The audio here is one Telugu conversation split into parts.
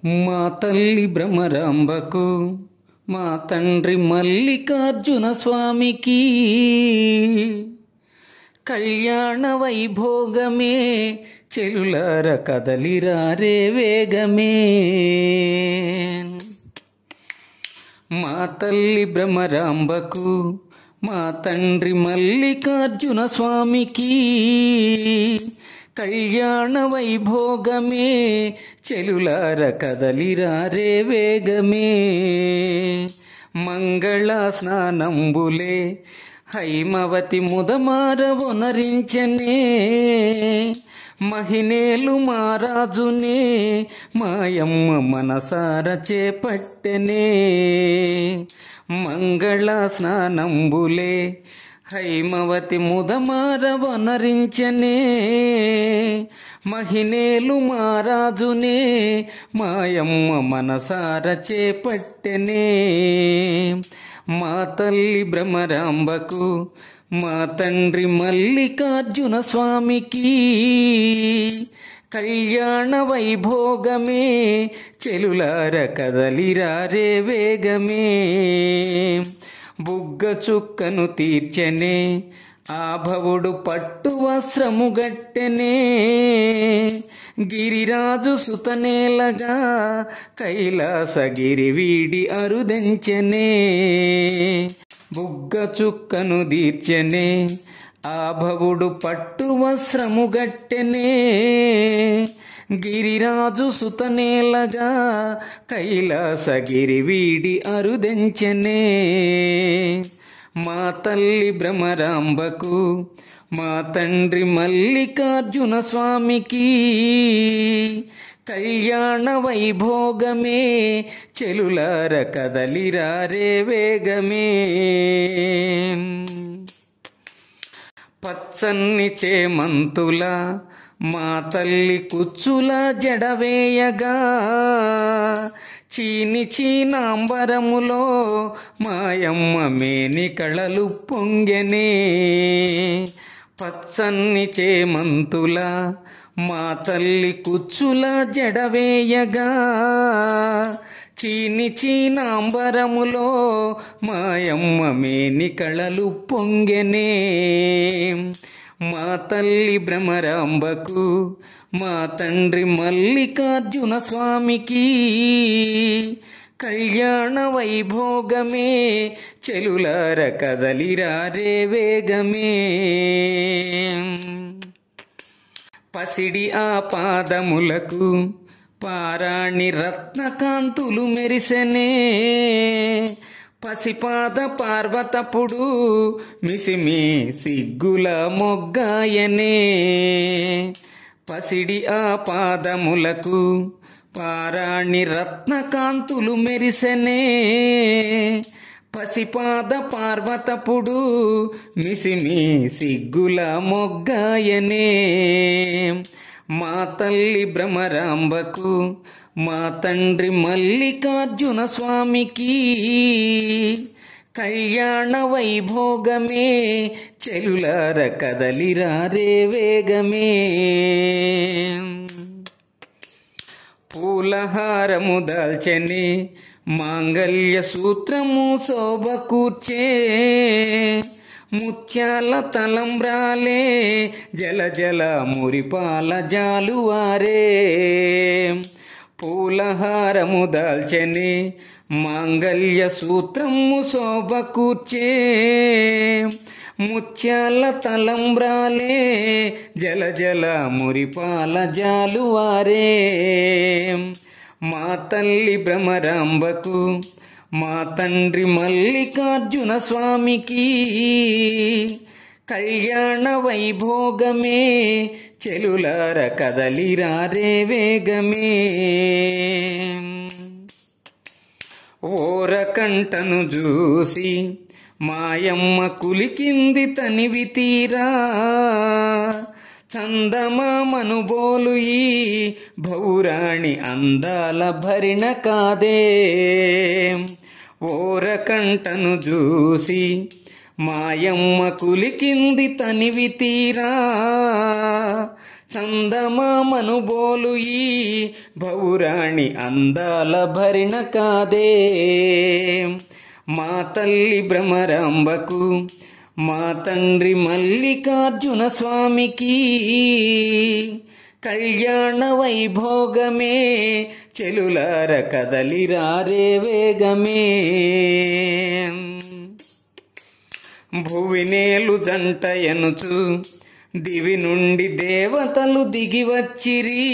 మా తల్లి భ్రమరాంబకు మా తండ్రి మల్లికార్జున స్వామికి కళ్యాణ వైభోగమే చెలులార కదలిరారే వేగమే మా తల్లి భ్రమరాంబకు మా తండ్రి మల్లికార్జున స్వామికి కళ్యాణ వైభోగమే చెలులార కదలిరారే వేగమే మంగళ స్నానంబులే హైమవతి ముదమార వనరించనే మహినేలు మారాజునే మాయమ్మ మనసార చేపట్టెనే మంగళ స్నానంబులే హైమవతి ముదమార వనరించనే మహినేలు మారాజునే మాయమ్మ మనసార చేపట్టెనే మా తల్లి భ్రమరాంబకు మా తండ్రి మల్లికార్జున స్వామికి కళ్యాణ వైభోగమే చెలులార కదలిరారే వేగమే బుగ్గ చుక్కను తీర్చనే ఆభవుడు పట్టు వస్త్రము గట్టెనే గిరిరాజు సుతనేలగా కైలాసగిరి వీడి అరుదెంచెనే బుగ్గ చుక్కను దీర్చెనే ఆభవుడు పట్టు వస్త్రము గట్టెనే గిరిరాజు సుతనేలగా కైలాసగిరి వీడి అరుదెంచెనే మా తల్లి భ్రమరాంబకు మా తండ్రి మల్లికార్జున స్వామికి కళ్యాణ వైభోగమే చెలులార కదలిరారే వేగమే పచ్చన్ని చేమంతుల మా తల్లి కుచ్చుల జడవేయగా చీని చీనాంబరములో మాయమ్మ మేని కళలు పొంగెనే పచ్చన్ని చేమంతుల మా తల్లి కుచ్చుల జడవేయగా చీని చీనాంబరములో మాయమ్మ మేని కళలు పొంగెనే మా తల్లి భ్రమరాంబకు మా తండ్రి మల్లికార్జున స్వామికి కళ్యాణ వైభోగమే చెలులార కదలిరారే వేగమే పసిడి ఆ పాదములకు పారాణి రత్నకాంతులు మెరిసెనే పసిపాద పార్వతపుడు మిసిమి సిగ్గుల మొగ్గాయనే పసిడి ఆ పాదములకు పారాణి రత్నకాంతులు మెరిసెనే పసిపాద పార్వతపుడు మిసిమి సిగ్గుల మొగ్గాయనే మా తల్లి భ్రమరాంబకు మా తండ్రి మల్లికార్జున స్వామికి కళ్యాణ వైభోగమే చెలులార కదలిరారే వేగమే పూలహారము దాల్చని మాంగల్య సూత్రము శోభ కూర్చే ముత్యాల తలంబ్రాలే జల జల మురిపాల జాలువారే పూలహారము దాల్చని మాంగల్య సూత్రము శోభ కూర్చే ముత్యాల తలంబ్రాలే జల జల మురిపాల జాలువారే మా తల్లి భ్రమరాంబకు మా తండ్రి మల్లికార్జున స్వామికి కళ్యాణ వైభోగమే చెలులార కదలిరారే వేగమే ఓరకంటను చూసి మాయమ్మ కులికింది తనివి తీరా చందమామను బోలు ఈ భౌరాణి అందాల భరిణ కాదే ఓరకంటను చూసి మాయమ్మ కులికింది తనివి తీరా చందమామను బోలు ఈ భౌరాణి అందాల భరిణ కాదే మా తల్లి భ్రమరాంబకు మా తండ్రి మల్లికార్జున స్వామికి కళ్యాణ వైభోగమే చెలులార కదలిరారే వేగమే భువినేలు జంట ఎనుచు దివి నుండి దేవతలు దిగి వచ్చిరి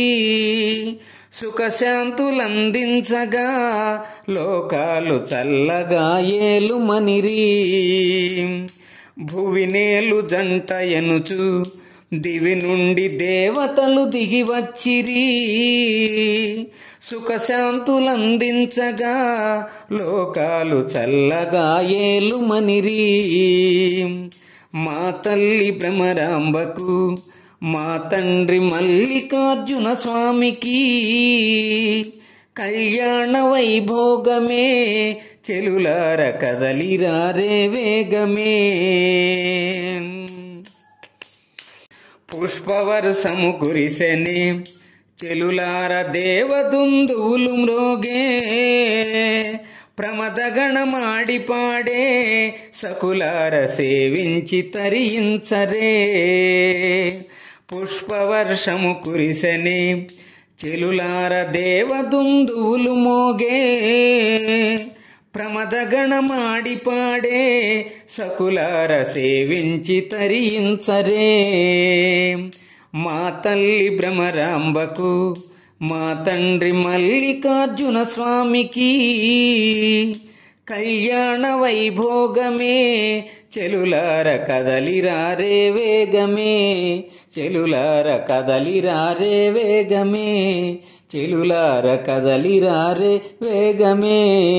సుఖశాంతులందించగా లోకాలు చల్లగా ఏలుమనిరి భువినేలు జంట ఎనుచు దివి నుండి దేవతలు దిగి వచ్చిరి సుఖశాంతులందించగా లోకాలు చల్లగా ఏలుమనిరి మా తల్లి భ్రమరాంబకు మా తండ్రి మల్లికార్జున స్వామికి కళ్యాణ వైభోగమే చెలులార కదలిరారే వేగమే పుష్పవర్షము కురిసెని చెలులార దేవదుందువులు మ్రోగే ప్రమదగణమాడి పాడే సకులార సేవించి తరించరే పుష్పవర్షము కురిసెని చెలులార దేవదుందువులు మోగే ప్రమదగణమాడి పాడే సకులార సేవించి తరించరే మా తల్లి భ్రమరాంబకు మా తండ్రి మల్లికార్జున స్వామికి కళ్యాణ వైభోగమే చెలులార కదలిరారే వేగమే చెలులార కదలిరారే వేగమే చెలులార కదలిరారే వేగమే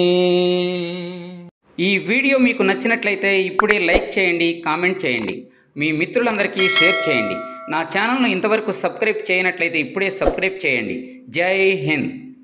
ఈ వీడియో మీకు నచ్చినట్లయితే ఇప్పుడే లైక్ చేయండి కామెంట్ చేయండి మీ మిత్రులందరికీ షేర్ చేయండి నా ఛానల్ను ఇంతవరకు సబ్స్క్రైబ్ చేయనట్లయితే ఇప్పుడే సబ్స్క్రైబ్ చేయండి జై హింద్